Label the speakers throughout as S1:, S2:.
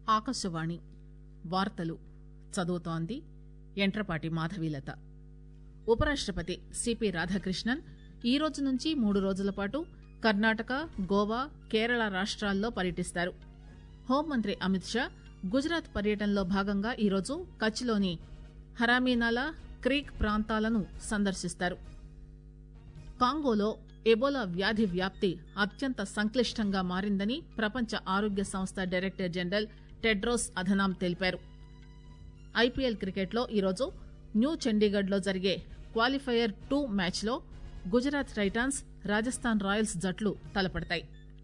S1: ఆకాశవాణి వార్తలు చదువుతోంది యంట్రపాటి మాధవీలత ఉపరాష్టపతి సిపి రాధాకృష్ణన్ ఈ రోజు నుంచి మూడు రోజుల పాటు కర్ణాటక గోవా కేరళ రాష్టాల్లో పర్యటిస్తారు హోంమంత్రి అమిత్ షా గుజరాత్ పర్యటనలో భాగంగా ఈరోజు కచ్లోని హరామీనాలా క్రీక్ ప్రాంతాలను సందర్శిస్తారు కాంగోలో ఎబోలా వ్యాధి వ్యాప్తి అత్యంత సంక్లిష్టంగా మారిందని ప్రపంచ ఆరోగ్య సంస్థ డైరెక్టర్ జనరల్ టెడ్రోస్ అధనాం తెలిపారు ఐపీఎల్ క్రికెట్లో ఈరోజు న్యూ చండీగఢ్ లో జరిగే క్వాలిఫైయర్ టూ మ్యాచ్ లో గుజరాత్ టైటాన్స్ రాజస్థాన్ రాయల్స్ జట్లు తలపడతాయి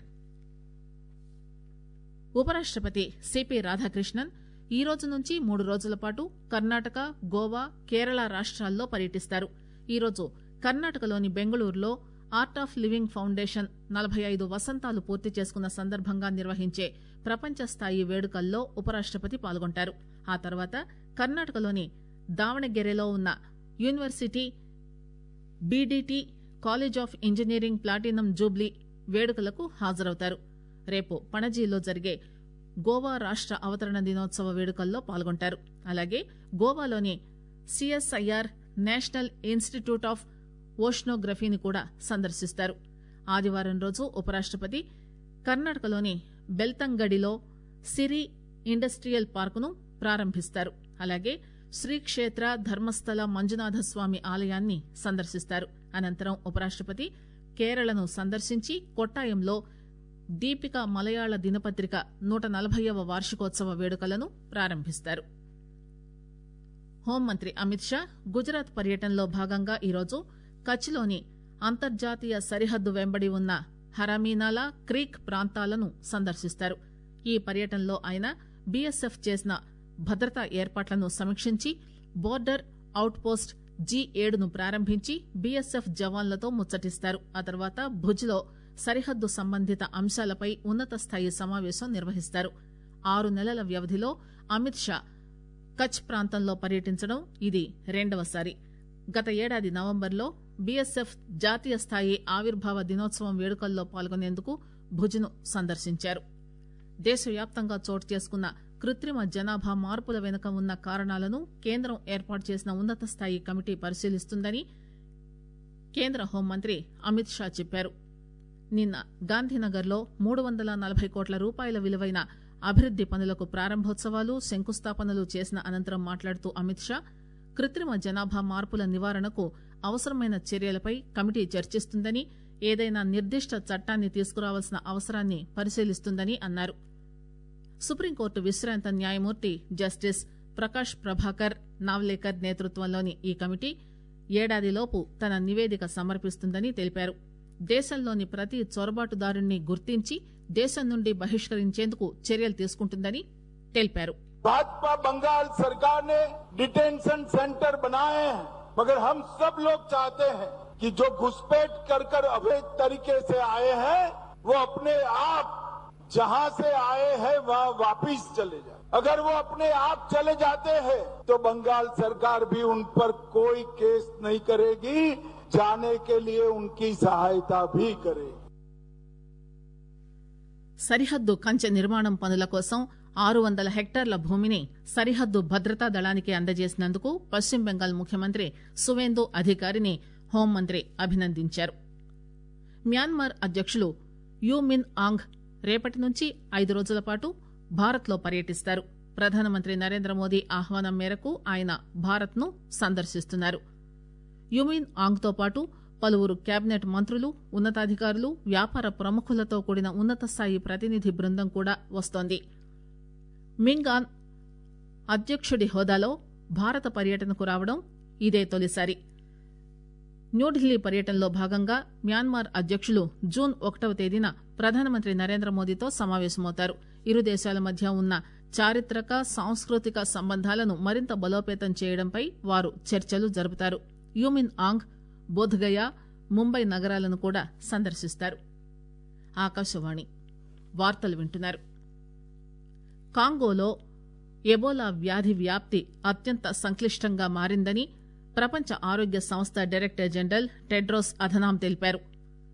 S1: ఉపరాష్టపతి సిపి రాధాకృష్ణన్ ఈ రోజు నుంచి మూడు రోజుల పాటు కర్ణాటక గోవా కేరళ రాష్టాల్లో పర్యటిస్తారు ఈరోజు కర్ణాటకలోని బెంగళూరులో ఆర్ట్ ఆఫ్ లివింగ్ ఫౌండేషన్ నలభై ఐదు వసంతాలు పూర్తి చేసుకున్న సందర్భంగా నిర్వహించే ప్రపంచ స్థాయి వేడుకల్లో ఉపరాష్టపతి పాల్గొంటారు ఆ తర్వాత కర్ణాటకలోని దావణగెరెలో ఉన్న university BDT college of engineering platinum jubilee వేడుకలకు హాజరవుతారు రేపు పణజీలో జరిగే గోవా రాష్ట అవతరణ దినోత్సవ వేడుకల్లో పాల్గొంటారు అలాగే గోవాలోని సిఎస్ఐఆర్ నేషనల్ ఇన్స్టిట్యూట్ ఆఫ్ ఓష్నోగ్రఫీని కూడా సందర్శిస్తారు ఆదివారం రోజు ఉపరాష్టపతి కర్ణాటకలోని బెల్తంగడిలో సిరి ఇండస్ట్రియల్ పార్కును ప్రారంభిస్తారు అలాగే శ్రీక్షేత్ర ధర్మస్థల మంజునాథ స్వామి ఆలయాన్ని సందర్శిస్తారు అనంతరం ఉపరాష్టపతి కేరళను సందర్శించి కొట్టాయంలో దీపిక మలయాళ దినపత్రిక నూట నలభైవ వార్షికోత్సవ వేడుకలను ప్రారంభిస్తారు హోంమంత్రి అమిత్ షా గుజరాత్ పర్యటనలో భాగంగా ఈరోజు కచ్లోని అంతర్జాతీయ సరిహద్దు వెంబడి ఉన్న హరమీనాలా క్రీక్ ప్రాంతాలను సందర్శిస్తారు ఈ పర్యటనలో ఆయన బీఎస్ఎఫ్ చేసిన భద్రతా ఏర్పాట్లను సమీక్షించి బోర్డర్ అవుట్ పోస్ట్ జీ ఏడును ప్రారంభించి బీఎస్ఎఫ్ జవాన్లతో ముచ్చటిస్తారు ఆ తర్వాత భుజ్లో సరిహద్దు సంబంధిత అంశాలపై ఉన్నత స్థాయి సమావేశం నిర్వహిస్తారు ఆరు నెలల వ్యవధిలో అమిత్ షా కచ్ ప్రాంతంలో పర్యటించడం ఇది రెండవసారి గత ఏడాది నవంబర్లో బీఎస్ఎఫ్ జాతీయ స్థాయి ఆవిర్భావ దినోత్సవం వేడుకల్లో పాల్గొనేందుకు భుజ్ను సందర్శించారు దేశవ్యాప్తంగా చోటు చేసుకున్న కృత్రిమ జనాభా మార్పుల వెనుక ఉన్న కారణాలను కేంద్రం ఏర్పాటు చేసిన ఉన్నత స్థాయి కమిటీ పరిశీలిస్తుందని కేంద్ర హోంమంత్రి అమిత్ షా చెప్పారు నిన్న గాంధీనగర్ లో మూడు వందల నలభై కోట్ల రూపాయల విలువైన అభివృద్ది పనులకు ప్రారంభోత్సవాలు శంకుస్థాపనలు చేసిన అనంతరం మాట్లాడుతూ అమిత్ షా కృత్రిమ జనాభా మార్పుల నివారణకు అవసరమైన చర్యలపై కమిటీ చర్చిస్తుందని ఏదైనా నిర్దిష్ట చట్టాన్ని తీసుకురావాల్సిన అవసరాన్ని పరిశీలిస్తుందని అన్నారు సుప్రీంకోర్టు విశ్రాంత న్యాయమూర్తి జస్టిస్ ప్రకాష్ ప్రభాకర్ నావ్లేకర్ నేతృత్వంలోని ఈ కమిటీ ఏడాదిలోపు తన నివేదిక సమర్పిస్తుందని తెలిపారు దేశంలోని ప్రతి చొరబాటుదారుణ్ణి గుర్తించి దేశం నుండి బహిష్కరించేందుకు చర్యలు తీసుకుంటుందని తెలిపారు
S2: भाजपा बंगाल सरकार ने डिटेंशन सेंटर बनाए हैं मगर हम सब लोग चाहते हैं कि जो घुसपैठ कर कर अवैध तरीके से आए हैं वो अपने आप जहां से आए हैं वहां वापिस चले जाए अगर वो अपने आप चले जाते हैं तो बंगाल सरकार भी उन पर कोई केस नहीं करेगी जाने के लिए उनकी सहायता भी करेगी
S1: సరిహద్దు కంచె నిర్మాణం పనుల కోసం ఆరు వందల హెక్టార్ల భూమిని సరిహద్దు భద్రతా దళానికి అందజేసినందుకు పశ్చిమ బెంగాల్ ముఖ్యమంత్రి సువేందు అధికారిని హోంమంత్రి అభినందించారు మ్యాన్మార్ అధ్యకులు యూ మిన్ ఆంగ్ రేపటి నుంచి ఐదు రోజుల పాటు భారత్ లో పర్యటిస్తారు ప్రధానమంత్రి నరేంద్ర మోదీ ఆహ్వానం మేరకు ఆయన భారత్ ను సందర్శిస్తున్నారు యుమిన్ ఆంగ్ తో పాటు పలువురు కేబినెట్ మంత్రులు ఉన్నతాధికారులు వ్యాపార ప్రముఖులతో కూడిన ఉన్నత స్థాయి ప్రతినిధి బృందం కూడా వస్తోంది మింగాన్ అధ్యక్షుడి హోదాలో భారత పర్యటనకు రావడం ఇదే తొలిసారి న్యూఢిల్లీ పర్యటనలో భాగంగా మ్యాన్మార్ అధ్యకులు జూన్ ఒకటవ తేదీన ప్రధానమంత్రి నరేంద్ర మోదీతో సమావేశమవుతారు ఇరు దేశాల మధ్య ఉన్న చారిత్రక సాంస్కృతిక సంబంధాలను మరింత బలోపేతం చేయడంపై వారు చర్చలు జరుపుతారు యూమిన్ ఆంగ్ బోధ్గయ ముంబై నగరాలను కూడా సందర్శిస్తారు ఆకాశవాణి వార్తలు వింటున్నారు కాంగోలో ఎబోలా వ్యాధి వ్యాప్తి అత్యంత సంక్లిష్టంగా మారిందని ప్రపంచ ఆరోగ్య సంస్థ డైరెక్టర్ జనరల్ టెడ్రోస్ అధనాం తెలిపారు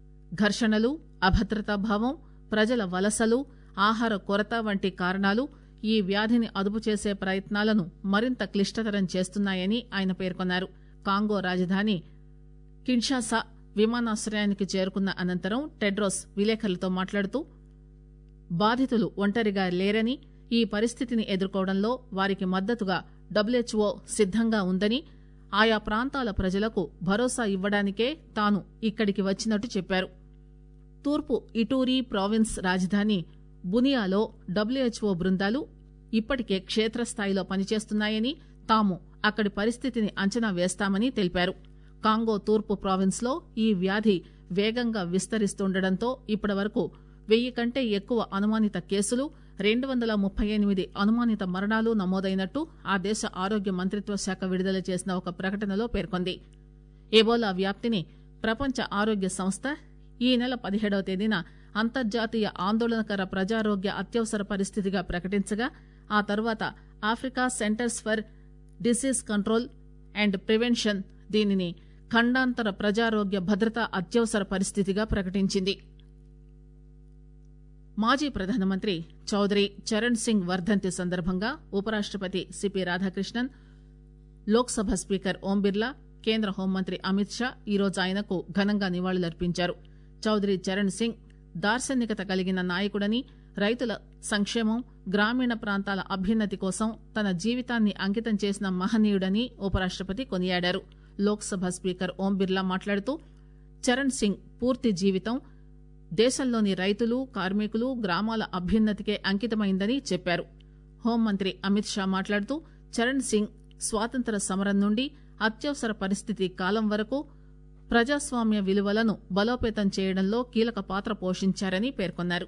S1: ఘర్షణలు అభద్రతాభావం ప్రజల వలసలు ఆహార కొరత వంటి కారణాలు ఈ వ్యాధిని అదుపు చేసే ప్రయత్నాలను మరింత క్లిష్టతరం చేస్తున్నాయని ఆయన పేర్కొన్నారు కాంగో రాజధాని కిన్షాసా విమానాశ్రయానికి చేరుకున్న అనంతరం టెడ్రోస్ విలేకరులతో మాట్లాడుతూ బాధితులు ఒంటరిగా లేరని ఈ పరిస్థితిని ఎదుర్కోవడంలో వారికి మద్దతుగా డబ్ల్యూహెచ్ఓ సిద్దంగా ఉందని ఆయా ప్రాంతాల ప్రజలకు భరోసా ఇవ్వడానికే తాను ఇక్కడికి వచ్చినట్టు చెప్పారు తూర్పు ఇటూరీ ప్రావిన్స్ రాజధాని బునియాలో డబ్ల్యూహెచ్ఓ బృందాలు ఇప్పటికే క్షేత్రస్థాయిలో పనిచేస్తున్నాయని తాము అక్కడి పరిస్థితిని అంచనా వేస్తామని తెలిపారు కాంగో తూర్పు ప్రావిన్స్ లో ఈ వ్యాధి వేగంగా విస్తరిస్తుండటంతో ఇప్పటి వరకు వెయ్యి కంటే ఎక్కువ అనుమానిత కేసులు రెండు వందల ముప్పై ఎనిమిది అనుమానిత మరణాలు నమోదైనట్టు ఆ దేశ ఆరోగ్య మంత్రిత్వ శాఖ విడుదల చేసిన ఒక ప్రకటనలో పేర్కొంది ఎబోలా వ్యాప్తిని ప్రపంచ ఆరోగ్య సంస్థ ఈ నెల పదిహేడవ తేదీన అంతర్జాతీయ ఆందోళనకర ప్రజారోగ్య అత్యవసర పరిస్థితిగా ప్రకటించగా ఆ తర్వాత Africa centres for disease control and prevention దీనిని ఖండాంతర ప్రజారోగ్య భద్రతా అత్యవసర పరిస్థితిగా ప్రకటించింది మాజీ ప్రధానమంత్రి చౌదరి చరణ్ సింగ్ వర్దంతి సందర్భంగా ఉపరాష్టపతి సిపి రాధాకృష్ణన్ లోక్ సభ స్పీకర్ ఓం బిర్లా కేంద్ర హోంమంత్రి అమిత్ షా ఈరోజు ఆయనకు ఘనంగా నివాళులర్పించారు చౌదరి చరణ్ సింగ్ దార్శనికత కలిగిన నాయకుడని రైతుల సంక్షేమం గ్రామీణ ప్రాంతాల అభ్యున్నతి కోసం తన జీవితాన్ని అంకితం చేసిన మహనీయుడని ఉపరాష్టపతి కొనియాడారు లోక్ సభ స్పీకర్ ఓం బిర్లా మాట్లాడుతూ చరణ్ సింగ్ పూర్తి జీవితం దేశంలోని రైతులు కార్మికులు గ్రామాల అభ్యున్నతికే అంకితమైందని చెప్పారు హోంమంత్రి అమిత్ షా మాట్లాడుతూ చరణ్ సింగ్ స్వాతంత్ర సమరం నుండి అత్యవసర పరిస్థితి కాలం వరకు ప్రజాస్వామ్య విలువలను బలోపేతం చేయడంలో కీలక పాత్ర పోషించారని పేర్కొన్నారు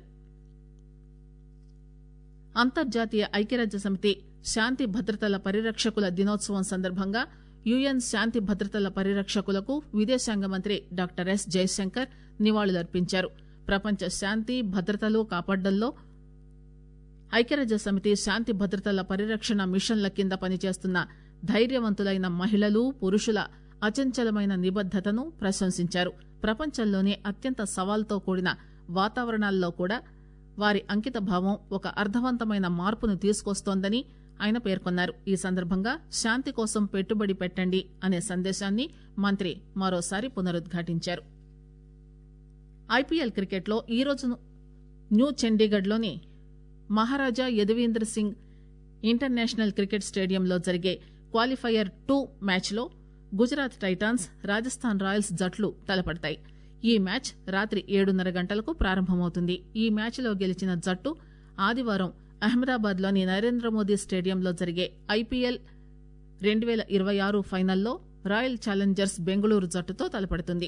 S1: అంతర్జాతీయ ఐక్యరాజ్య సమితి శాంతి భద్రతల పరిరక్షకుల దినోత్సవం సందర్భంగా యుఎన్ శాంతి భద్రతల పరిరక్షకులకు విదేశాంగ మంత్రి డాక్టర్ ఎస్ జయశంకర్ నివాళులర్పించారు ప్రపంచ శాంతి భద్రతలు కాపాడడంలో ఐక్యరాజ్య సమితి శాంతి భద్రతల పరిరక్షణ మిషన్ల కింద పనిచేస్తున్న ధైర్యవంతులైన మహిళలు పురుషుల అచంచలమైన నిబద్దతను ప్రశంసించారు ప్రపంచంలోనే అత్యంత సవాల్తో కూడిన వాతావరణాల్లో కూడా వారి అంకిత భావం ఒక అర్థవంతమైన మార్పును తీసుకొస్తోందని ఆయన పేర్కొన్నారు ఈ సందర్భంగా శాంతి కోసం పెట్టుబడి పెట్టండి అనే సందేశాన్ని మంత్రి మరోసారి పునరుద్ఘాటించారు ఐపీఎల్ క్రికెట్లో ఈరోజు న్యూ చండీగఢ్లోని మహారాజా యదువీంద్ర సింగ్ ఇంటర్నేషనల్ క్రికెట్ స్టేడియంలో జరిగే క్వాలిఫైయర్ టూ మ్యాచ్లో గుజరాత్ టైటాన్స్ రాజస్థాన్ రాయల్స్ జట్లు తలపడతాయి ఈ మ్యాచ్ రాత్రి ఏడున్నర గంటలకు ప్రారంభమవుతుంది ఈ మ్యాచ్లో గెలిచిన జట్టు ఆదివారం అహ్మదాబాద్లోని నరేంద్ర మోదీ స్టేడియంలో జరిగే ఐపీఎల్ రెండు పేల ఇరవై ఆరు ఫైనల్లో రాయల్ ఛాలెంజర్స్ బెంగళూరు జట్టుతో తలపడుతుంది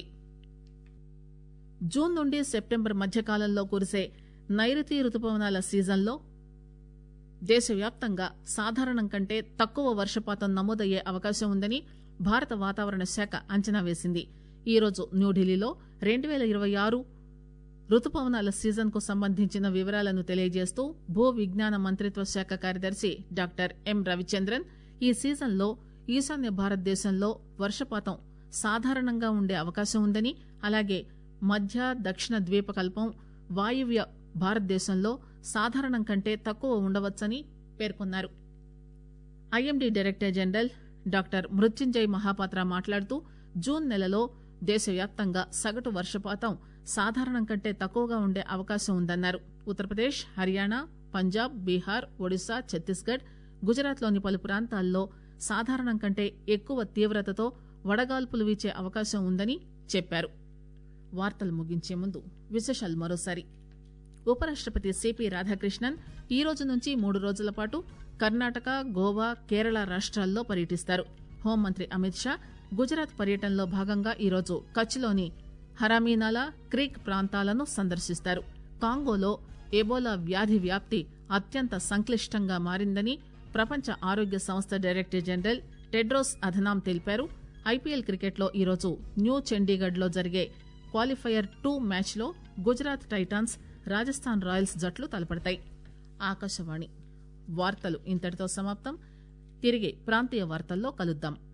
S1: జూన్ నుండి సెప్టెంబర్ మధ్యకాలంలో కురిసే నైరుతి రుతుపవనాల సీజన్లో దేశవ్యాప్తంగా సాధారణం కంటే తక్కువ వర్షపాతం నమోదయ్యే అవకాశం ఉందని భారత వాతావరణ శాఖ అంచనా వేసింది ఈరోజు న్యూఢిల్లీలో రెండు పేల ఇరవై ఆరు రుతుపవనాల సీజన్ కు సంబంధించిన వివరాలను తెలియజేస్తూ భూ విజ్ఞాన మంత్రిత్వ శాఖ కార్యదర్శి డాక్టర్ ఎం రవిచంద్రన్ ఈ సీజన్లో ఈశాన్య భారతదేశంలో వర్షపాతం సాధారణంగా ఉండే అవకాశం ఉందని అలాగే మధ్య దక్షిణ ద్వీపకల్పం వాయువ్య భారతదేశంలో సాధారణం కంటే తక్కువ ఉండవచ్చని పేర్కొన్నారు IMD director general doctor Mrutyunjay Mohapatra మాట్లాడుతూ జూన్ నెలలో దేశవ్యాప్తంగా సగటు వర్షపాతం సాధారణం కంటే తక్కువగా ఉండే అవకాశం ఉందన్నారు ఉత్తరప్రదేశ్ హర్యానా పంజాబ్ బీహార్ ఒడిశా ఛత్తీస్గఢ్ గుజరాత్లోని పలు ప్రాంతాల్లో సాధారణం కంటే ఎక్కువ తీవ్రతతో వడగాల్పులు వీచే అవకాశం ఉందని చెప్పారు వార్తలు ముగించే ముందు విశేషాలు మరోసారి ఉపరాష్టపతి సిపి రాధాకృష్ణన్ ఈ రోజు నుంచి మూడు రోజుల పాటు కర్ణాటక గోవా కేరళ రాష్ట్రాల్లో పర్యటిస్తారు హోంమంత్రి అమిత్ షా గుజరాత్ పర్యటనలో భాగంగా ఈరోజు కచ్లోని హరామీనాలా క్రీక్ ప్రాంతాలను సందర్శిస్తారు కాంగోలో ఎబోలా వ్యాధి వ్యాప్తి అత్యంత సంక్లిష్టంగా మారిందని ప్రపంచ ఆరోగ్య సంస్థ డైరెక్టర్ జనరల్ టెడ్రోస్ అధనాం తెలిపారు ఐపీఎల్ క్రికెట్లో ఈరోజు న్యూ చండీగఢ్లో జరిగే క్వాలిఫైయర్ టూ మ్యాచ్లో గుజరాత్ టైటాన్స్ రాజస్థాన్ రాయల్స్ జట్లు తలపడతాయి ఆకాశవాణి వార్తలు ఇంతటితో సమాప్తం తిరిగి ప్రాంతీయ వార్తల్లో కలుద్దాం